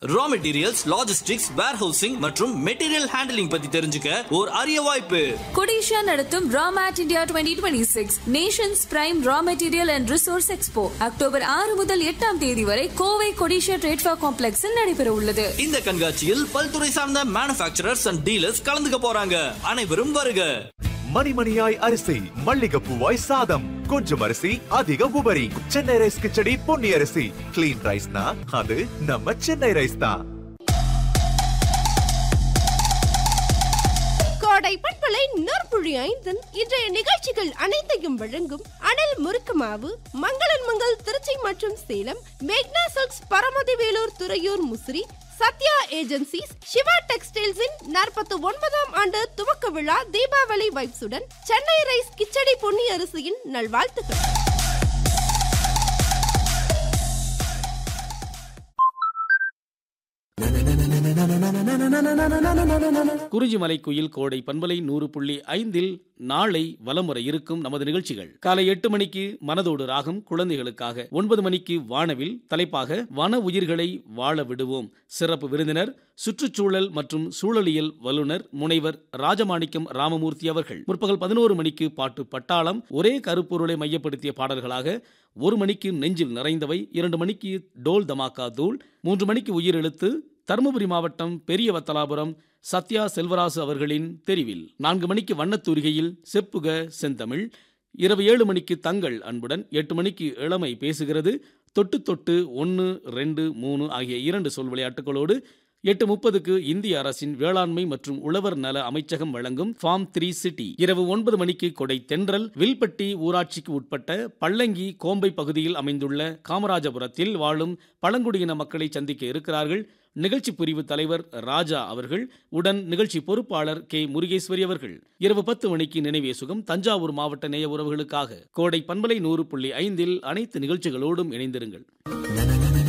ரா materials logistics warehousing மற்றும் material handling பத்தி தெரிஞ்சுக்க ஒரு அரிய வாய்ப்பு கொடிஷா நடத்தும் Ramet India twenty twenty six nations prime raw material and resource expo October ஆறு முதல் எட்டாம் தேதி வரை கோவை கொடிஷா ட்ரேட்ஃபா காம்ப்ளெக்ஸில் நடைபெற உள்ளது இந்த கண்காட்சியில் பல்துறை சார்ந்த மேனுஃபேக்சரர்ஸ் அண்ட் டீலர்ஸ் கலந்துக்க போறாங்க அனைவரும் வருக மணிமணியாய் அரிசி மல்லிகைப்பூவாய் சாதம் கொஞ்சம் அரிசி அதிக உபரி சென்னை ரைஸ் கிச்சடி பொன்னி அரிசி கிளீன் ரைஸ்னா அது நம்ம சென்னை ரைஸ் தான் கோடை பண்பலை நற்புழி ஐந்தன் இன்றைய நிகழ்ச்சிகள் அனைத்தையும் வழங்கும் அனல் முறுக்கு மாவு மங்களன் மங்கள் திருச்சி மற்றும் சேலம் மேக்னா சில்க்ஸ் பரமதி வேலூர் துறையூர் முசிறி சத்யா ஏஜென்சிஸ் சிவா டெக்ஸ்டைல்ஸின் நாற்பத்தி ஒன்பதாம் ஆண்டு துவக்க விழா தீபாவளி வைப்ஸுடன் சென்னை ரைஸ் கிச்சடி பொன்னி அரிசியின் நல்வாழ்த்துக்கள் குறிஞ்சிமலை குயில் கோடை பண்பலை நூறு புள்ளி ஐந்தில் நாளை வலமுறை இருக்கும் நமது நிகழ்ச்சிகள் காலை எட்டு மணிக்கு மனதோடு ராகம் குழந்தைகளுக்காக ஒன்பது மணிக்கு வானவில் தலைப்பாக வன உயிர்களை வாழ விடுவோம் சிறப்பு விருந்தினர் சுற்றுச்சூழல் மற்றும் சூழலியல் வல்லுநர் முனைவர் ராஜமாணிக்கம் ராமமூர்த்தி அவர்கள் முற்பகல் பதினோரு மணிக்கு பாட்டு பட்டாளம் ஒரே கருப்பொருளை மையப்படுத்திய பாடல்களாக ஒரு மணிக்கு நெஞ்சில் நிறைந்தவை இரண்டு மணிக்கு டோல் தமாக்கா தூள் மூன்று மணிக்கு உயிரெழுத்து தருமபுரி மாவட்டம் பெரிய வத்தலாபுரம் சத்யா செல்வராசு அவர்களின் தெரிவில் நான்கு மணிக்கு வண்ணத்தூரிகையில் செப்புக செந்தமிழ் இரவு ஏழு மணிக்கு தங்கள் அன்புடன் எட்டு மணிக்கு இளமை பேசுகிறது தொட்டு தொட்டு ஒன்று ரெண்டு மூணு ஆகிய இரண்டு சொல் விளையாட்டுகளோடு எட்டு முப்பதுக்கு இந்திய அரசின் வேளாண்மை மற்றும் உழவர் நல அமைச்சகம் வழங்கும் ஃபார்ம் த்ரீ சிட்டி இரவு ஒன்பது மணிக்கு கொடை தென்றல் வில்பட்டி ஊராட்சிக்கு உட்பட்ட பள்ளங்கி கோம்பை பகுதியில் அமைந்துள்ள காமராஜபுரத்தில் வாழும் பழங்குடியின மக்களை சந்திக்க இருக்கிறார்கள் நிகழ்ச்சி பிரிவு தலைவர் ராஜா அவர்கள் உடன் நிகழ்ச்சி பொறுப்பாளர் கே முருகேஸ்வரி அவர்கள் இரவு பத்து மணிக்கு நினைவே சுகம் தஞ்சாவூர் மாவட்ட நேய உறவுகளுக்காக கோடை பண்பலை நூறு புள்ளி ஐந்தில் அனைத்து நிகழ்ச்சிகளோடும் இணைந்திருங்கள்